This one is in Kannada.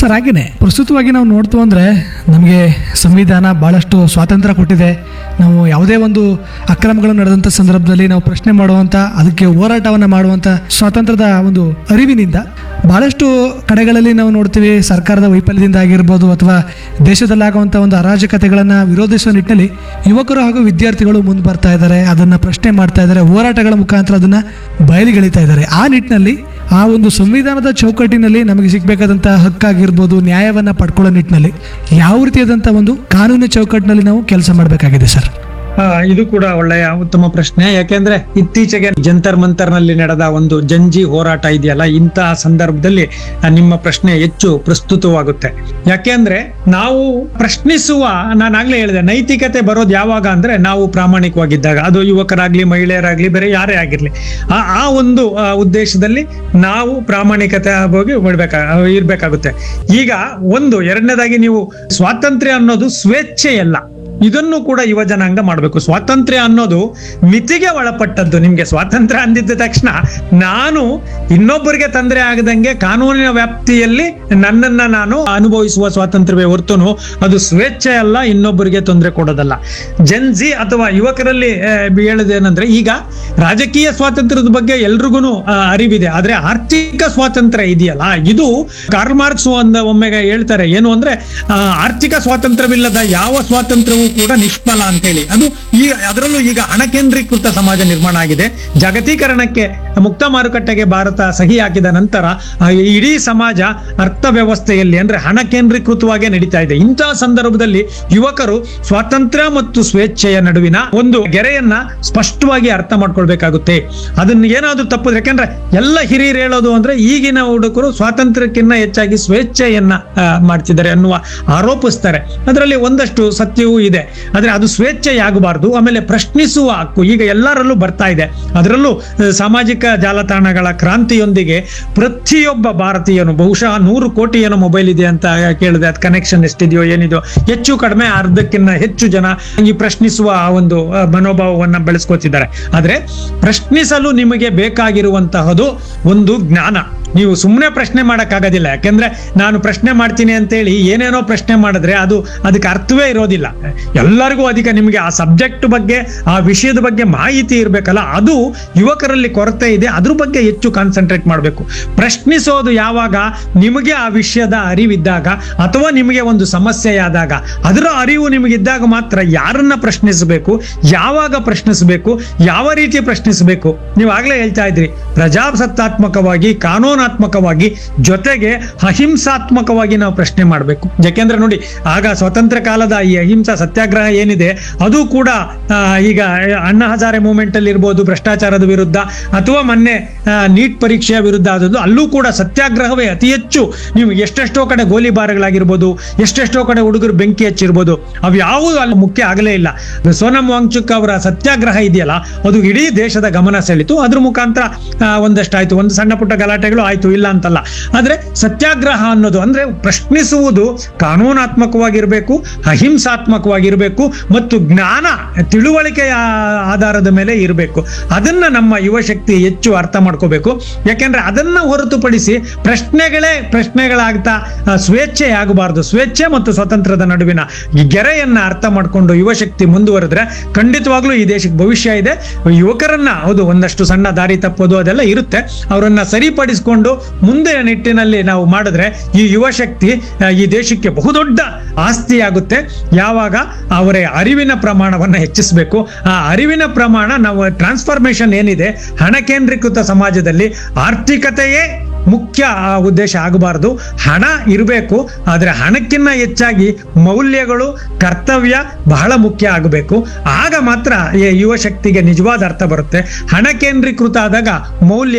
ಸರ್ ಹಾಗೇನೆ ಪ್ರಸ್ತುತವಾಗಿ ನಾವು ನೋಡ್ತು ಅಂದರೆ ನಮಗೆ ಸಂವಿಧಾನ ಭಾಳಷ್ಟು ಸ್ವಾತಂತ್ರ್ಯ ಕೊಟ್ಟಿದೆ ನಾವು ಯಾವುದೇ ಒಂದು ಅಕ್ರಮಗಳು ನಡೆದಂಥ ಸಂದರ್ಭದಲ್ಲಿ ನಾವು ಪ್ರಶ್ನೆ ಮಾಡುವಂಥ ಅದಕ್ಕೆ ಹೋರಾಟವನ್ನು ಮಾಡುವಂಥ ಸ್ವಾತಂತ್ರ್ಯದ ಒಂದು ಅರಿವಿನಿಂದ ಭಾಳಷ್ಟು ಕಡೆಗಳಲ್ಲಿ ನಾವು ನೋಡ್ತೀವಿ ಸರ್ಕಾರದ ವೈಫಲ್ಯದಿಂದ ಆಗಿರ್ಬೋದು ಅಥವಾ ದೇಶದಲ್ಲಾಗುವಂಥ ಒಂದು ಅರಾಜಕತೆಗಳನ್ನು ವಿರೋಧಿಸುವ ನಿಟ್ಟಿನಲ್ಲಿ ಯುವಕರು ಹಾಗೂ ವಿದ್ಯಾರ್ಥಿಗಳು ಮುಂದೆ ಬರ್ತಾ ಇದ್ದಾರೆ ಅದನ್ನು ಪ್ರಶ್ನೆ ಮಾಡ್ತಾ ಇದ್ದಾರೆ ಹೋರಾಟಗಳ ಮುಖಾಂತರ ಅದನ್ನು ಬಯಲಿಗೆಳಿತಾ ಇದ್ದಾರೆ ಆ ನಿಟ್ಟಿನಲ್ಲಿ ಆ ಒಂದು ಸಂವಿಧಾನದ ಚೌಕಟ್ಟಿನಲ್ಲಿ ನಮಗೆ ಸಿಗಬೇಕಾದಂಥ ಹಕ್ಕಾಗಿರ್ಬೋದು ನ್ಯಾಯವನ್ನು ಪಡ್ಕೊಳ್ಳೋ ನಿಟ್ಟಿನಲ್ಲಿ ಯಾವ ರೀತಿಯಾದಂಥ ಒಂದು ಕಾನೂನು ಚೌಕಟ್ಟಿನಲ್ಲಿ ನಾವು ಕೆಲಸ ಮಾಡಬೇಕಾಗಿದೆ ಸರ್ ಆ, ಇದು ಕೂಡ ಒಳ್ಳೆಯ ಉತ್ತಮ ಪ್ರಶ್ನೆ ಯಾಕೆಂದ್ರೆ ಇತ್ತೀಚೆಗೆ ಜಂತರ್ ಮಂತರ್ನಲ್ಲಿ ನಡೆದ ಒಂದು ಜಂಜಿ ಹೋರಾಟ ಇದೆಯಲ್ಲ ಇಂತಹ ಸಂದರ್ಭದಲ್ಲಿ ಆ, ನಿಮ್ಮ ಪ್ರಶ್ನೆ ಹೆಚ್ಚು ಪ್ರಸ್ತುತವಾಗುತ್ತೆ ಯಾಕೆಂದ್ರೆ ನಾವು ಪ್ರಶ್ನಿಸುವ ನಾನು ಆಗ್ಲೇ ಹೇಳಿದೆ ನೈತಿಕತೆ ಬರೋದು ಯಾವಾಗ ಅಂದ್ರೆ ನಾವು ಪ್ರಾಮಾಣಿಕವಾಗಿದ್ದಾಗ ಅದು ಯುವಕರಾಗ್ಲಿ ಮಹಿಳೆಯರಾಗ್ಲಿ ಬೇರೆ ಯಾರೇ ಆಗಿರ್ಲಿ ಆ ಆ ಒಂದು ಆ, ಉದ್ದೇಶದಲ್ಲಿ ನಾವು ಪ್ರಾಮಾಣಿಕತೆ ಹೋಗಿ ಬಿಡ್ಬೇಕಾ ಇರ್ಬೇಕಾಗುತ್ತೆ ಈಗ ಒಂದು ಎರಡನೇದಾಗಿ ನೀವು ಸ್ವಾತಂತ್ರ್ಯ ಅನ್ನೋದು ಸ್ವೇಚ್ಛೆಯಲ್ಲ ಇದನ್ನು ಕೂಡ ಯುವ ಜನಾಂಗ ಮಾಡಬೇಕು ಸ್ವಾತಂತ್ರ್ಯ ಅನ್ನೋದು ಮಿತಿಗೆ ಒಳಪಟ್ಟದ್ದು ನಿಮ್ಗೆ ಸ್ವಾತಂತ್ರ್ಯ ಅಂದಿದ್ದ ತಕ್ಷಣ ನಾನು ಇನ್ನೊಬ್ಬರಿಗೆ ತೊಂದರೆ ಆಗದಂಗೆ ಕಾನೂನಿನ ವ್ಯಾಪ್ತಿಯಲ್ಲಿ ನನ್ನನ್ನ ನಾನು ಅನುಭವಿಸುವ ಸ್ವಾತಂತ್ರ್ಯವೇ ಹೊರತುನು ಅದು ಸ್ವೇಚ್ಛೆ ಅಲ್ಲ ಇನ್ನೊಬ್ಬರಿಗೆ ತೊಂದರೆ ಕೊಡೋದಲ್ಲ ಜನ್ಜಿ ಅಥವಾ ಯುವಕರಲ್ಲಿ ಆ, ಹೇಳೋದೇನಂದ್ರೆ ಈಗ ರಾಜಕೀಯ ಸ್ವಾತಂತ್ರ್ಯದ ಬಗ್ಗೆ ಎಲ್ರಿಗೂ ಅರಿವಿದೆ ಆದ್ರೆ ಆರ್ಥಿಕ ಸ್ವಾತಂತ್ರ್ಯ ಇದೆಯಲ್ಲ ಇದು ಕಾರ್ಲ್ ಮಾರ್ಕ್ಸ್ ಒಂದು ಒಮ್ಮೆಗೆ ಹೇಳ್ತಾರೆ ಏನು ಅಂದ್ರೆ ಆ, ಆರ್ಥಿಕ ಸ್ವಾತಂತ್ರ್ಯವಿಲ್ಲದ ಯಾವ ಸ್ವಾತಂತ್ರ್ಯವೂ ಕೂಡ ನಿಷ್ಫಲ ಅಂತ ಹೇಳಿ ಅದು ಈ ಅದರಲ್ಲೂ ಈಗ ಹಣ ಕೇಂದ್ರೀಕೃತ ಸಮಾಜ ನಿರ್ಮಾಣ ಆಗಿದೆ ಜಾಗತೀಕರಣಕ್ಕೆ ಮುಕ್ತ ಮಾರುಕಟ್ಟೆಗೆ ಭಾರತ ಸಹಿ ಹಾಕಿದ ನಂತರ ಆ, ಇಡೀ ಸಮಾಜ ಅರ್ಥವ್ಯವಸ್ಥೆಯಲ್ಲಿ ಅಂದ್ರೆ ಹಣ ಕೇಂದ್ರೀಕೃತವಾಗೇ ನಡೀತಾ ಇದೆ ಇಂತಹ ಸಂದರ್ಭದಲ್ಲಿ ಯುವಕರು ಸ್ವಾತಂತ್ರ್ಯ ಮತ್ತು ಸ್ವೇಚ್ಛೆಯ ನಡುವಿನ ಒಂದು ಗೆರೆಯನ್ನ ಸ್ಪಷ್ಟವಾಗಿ ಅರ್ಥ ಮಾಡ್ಕೊಳ್ಬೇಕಾಗುತ್ತೆ ಅದನ್ನ ಏನಾದ್ರೂ ತಪ್ಪು ಯಾಕಂದ್ರೆ ಎಲ್ಲ ಹಿರಿಯರು ಹೇಳೋದು ಅಂದ್ರೆ ಈಗಿನ ಹುಡುಗರು ಸ್ವಾತಂತ್ರ್ಯಕ್ಕಿಂತ ಹೆಚ್ಚಾಗಿ ಸ್ವೇಚ್ಛೆಯನ್ನ ಆ, ಮಾಡ್ತಿದ್ದಾರೆ ಅನ್ನುವ ಆರೋಪಿಸ್ತಾರೆ ಅದರಲ್ಲಿ ಒಂದಷ್ಟು ಸತ್ಯವೂ ಇದೆ ಆದ್ರೆ ಅದು ಸ್ವೇಚ್ಛೆಯಾಗಬಾರ್ದು ಆಮೇಲೆ ಪ್ರಶ್ನಿಸುವ ಹಕ್ಕು ಈಗ ಎಲ್ಲರಲ್ಲೂ ಬರ್ತಾ ಇದೆ ಅದರಲ್ಲೂ ಆ, ಸಾಮಾಜಿಕ ಜಾಲತಾಣಗಳ ಕ್ರಾಂತಿಯೊಂದಿಗೆ ಪ್ರತಿಯೊಬ್ಬ ಭಾರತೀಯನು ಬಹುಶಃ ನೂರು ಕೋಟಿ ಏನೋ ಮೊಬೈಲ್ ಇದೆ ಅಂತ ಕೇಳಿದೆ ಅದು ಕನೆಕ್ಷನ್ ಎಷ್ಟಿದೆಯೋ ಏನಿದೆಯೋ ಹೆಚ್ಚು ಕಡಿಮೆ ಅರ್ಧಕ್ಕಿಂತ ಹೆಚ್ಚು ಜನ ಈ ಪ್ರಶ್ನಿಸುವ ಆ ಒಂದು ಆ, ಮನೋಭಾವವನ್ನ ಬೆಳೆಸ್ಕೋತಿದ್ದಾರೆ ಆದ್ರೆ ಪ್ರಶ್ನಿಸಲು ನಿಮಗೆ ಬೇಕಾಗಿರುವಂತಹದು ಒಂದು ಜ್ಞಾನ ನೀವು ಸುಮ್ಮನೆ ಪ್ರಶ್ನೆ ಮಾಡೋಕ್ಕಾಗೋದಿಲ್ಲ ಯಾಕೆಂದ್ರೆ ನಾನು ಪ್ರಶ್ನೆ ಮಾಡ್ತೀನಿ ಅಂತೇಳಿ ಏನೇನೋ ಪ್ರಶ್ನೆ ಮಾಡಿದ್ರೆ ಅದು ಅದಕ್ಕೆ ಅರ್ಥವೇ ಇರೋದಿಲ್ಲ ಎಲ್ಲರಿಗೂ ಅಧಿಕ ನಿಮಗೆ ಆ ಸಬ್ಜೆಕ್ಟ್ ಬಗ್ಗೆ ಆ ವಿಷಯದ ಬಗ್ಗೆ ಮಾಹಿತಿ ಇರಬೇಕಲ್ಲ ಅದು ಯುವಕರಲ್ಲಿ ಕೊರತೆ ಇದೆ ಅದ್ರ ಬಗ್ಗೆ ಹೆಚ್ಚು ಕಾನ್ಸಂಟ್ರೇಟ್ ಮಾಡಬೇಕು ಪ್ರಶ್ನಿಸೋದು ಯಾವಾಗ ನಿಮಗೆ ಆ ವಿಷಯದ ಅರಿವಿದ್ದಾಗ ಅಥವಾ ನಿಮಗೆ ಒಂದು ಸಮಸ್ಯೆಯಾದಾಗ ಅದರ ಅರಿವು ನಿಮಗಿದ್ದಾಗ ಮಾತ್ರ ಯಾರನ್ನ ಪ್ರಶ್ನಿಸಬೇಕು ಯಾವಾಗ ಪ್ರಶ್ನಿಸಬೇಕು ಯಾವ ರೀತಿ ಪ್ರಶ್ನಿಸಬೇಕು ನೀವು ಆಗ್ಲೇ ಹೇಳ್ತಾ ಇದ್ರಿ ಪ್ರಜಾಸತ್ತಾತ್ಮಕವಾಗಿ ಕಾನೂನಾತ್ಮಕವಾಗಿ ಜೊತೆಗೆ ಅಹಿಂಸಾತ್ಮಕವಾಗಿ ನಾವು ಪ್ರಶ್ನೆ ಮಾಡಬೇಕು ಯಾಕೆಂದ್ರೆ ನೋಡಿ ಆಗ ಸ್ವತಂತ್ರ ಕಾಲದ ಈ ಅಹಿಂಸಾ ಸತ್ಯಾಗ್ರಹ ಏನಿದೆ ಅದು ಕೂಡ ಆ, ಈಗ ಅಣ್ಣ ಹಜಾರೆ ಮೂವ್ಮೆಂಟ್ ಅಲ್ಲಿ ಇರ್ಬೋದು ಭ್ರಷ್ಟಾಚಾರದ ವಿರುದ್ಧ ಅಥವಾ ಮೊನ್ನೆ ನೀಟ್ ಪರೀಕ್ಷೆಯ ವಿರುದ್ಧ ಆದದ್ದು ಅಲ್ಲೂ ಕೂಡ ಸತ್ಯಾಗ್ರಹವೇ ಅತಿ ಹೆಚ್ಚು ನೀವು ಎಷ್ಟೆಷ್ಟೋ ಕಡೆ ಗೋಲಿಬಾರ್ಗಳಾಗಿರ್ಬೋದು ಎಷ್ಟೆಷ್ಟೋ ಕಡೆ ಹುಡುಗರು ಬೆಂಕಿ ಹಚ್ಚಿರ್ಬೋದು ಅವು ಯಾವುದು ಅಲ್ಲಿ ಮುಖ್ಯ ಆಗಲೇ ಇಲ್ಲ ಸೋನಂ ವಾಂಗ್ಚುಕ್ ಅವರ ಸತ್ಯಾಗ್ರಹ ಇದೆಯಲ್ಲ ಅದು ಇಡೀ ದೇಶದ ಗಮನ ಸೆಳೀತು ಅದ್ರ ಮುಖಾಂತರ ಆ, ಒಂದಷ್ಟು ಆಯ್ತು ಒಂದು ಸಣ್ಣ ಪುಟ್ಟ ಗಲಾಟೆಗಳು ಆಯ್ತು ಇಲ್ಲ ಅಂತಲ್ಲ ಆದ್ರೆ ಸತ್ಯಾಗ್ರಹ ಅನ್ನೋದು ಅಂದ್ರೆ ಪ್ರಶ್ನಿಸುವುದು ಕಾನೂನಾತ್ಮಕವಾಗಿರ್ಬೇಕು ಅಹಿಂಸಾತ್ಮಕವಾಗಿರ್ಬೇಕು ಮತ್ತು ಜ್ಞಾನ ತಿಳುವಳಿಕೆಯ ಆಧಾರದ ಮೇಲೆ ಇರಬೇಕು ಅದನ್ನ ನಮ್ಮ ಯುವ ಶಕ್ತಿ ಹೆಚ್ಚು ಅರ್ಥ ಮಾಡ್ಕೋಬೇಕು ಯಾಕೆಂದ್ರೆ ಅದನ್ನ ಹೊರತುಪಡಿಸಿ ಪ್ರಶ್ನೆಗಳೇ ಪ್ರಶ್ನೆಗಳಾಗ್ತಾ ಆ, ಸ್ವೇಚ್ಛೆ ಆಗಬಾರದು ಸ್ವೇಚ್ಛೆ ಮತ್ತು ಸ್ವಾತಂತ್ರ್ಯದ ನಡುವಿನ ಈ ಗೆರೆಯನ್ನ ಅರ್ಥ ಮಾಡ್ಕೊಂಡು ಯುವ ಶಕ್ತಿ ಮುಂದುವರೆದ್ರೆ ಖಂಡಿತವಾಗ್ಲೂ ಈ ದೇಶಕ್ಕೆ ಭವಿಷ್ಯ ಇದೆ ಯುವಕರನ್ನ ಹೌದು ಒಂದಷ್ಟು ಸಣ್ಣ ದಾರಿ ತಪ್ಪೋದು ಅದೆಲ್ಲ ಇರುತ್ತೆ ಅವರನ್ನ ಸರಿಪಡಿಸಿಕೊಂಡು ಮುಂದೆ ನಿಟ್ಟಿನಲ್ಲಿ ನಾವು ಮಾಡಿದ್ರೆ ಈ ಯುವ ಶಕ್ತಿ ಆ, ಈ ದೇಶಕ್ಕೆ ಬಹುದೊಡ್ಡ ಆಸ್ತಿಯಾಗುತ್ತೆ ಯಾವಾಗ ಅವರ ಅರಿವಿನ ಪ್ರಮಾಣವನ್ನ ಹೆಚ್ಚಿಸಬೇಕು ಆ ಅರಿವಿನ ಪ್ರಮಾಣ ನಾವು ಟ್ರಾನ್ಸ್ಫಾರ್ಮೇಶನ್ ಏನಿದೆ ಹಣ ಕೇಂದ್ರೀಕೃತ ಸಮಾಜದಲ್ಲಿ ಆರ್ಥಿಕತೆಯೇ ಮುಖ್ಯ ಆ ಉದ್ದೇಶ ಆಗಬಾರದು ಹಣ ಇರಬೇಕು ಆದರೆ ಹಣಕ್ಕಿಂತ ಹೆಚ್ಚಾಗಿ ಮೌಲ್ಯಗಳು ಕರ್ತವ್ಯ ಬಹಳ ಮುಖ್ಯ ಆಗಬೇಕು ಆಗ ಮಾತ್ರ ಈ ಯುವ ಶಕ್ತಿಗೆ ನಿಜವಾದ ಅರ್ಥ ಬರುತ್ತೆ ಹಣ ಕೇಂದ್ರೀಕೃತ ಆದಾಗ ಮೌಲ್ಯ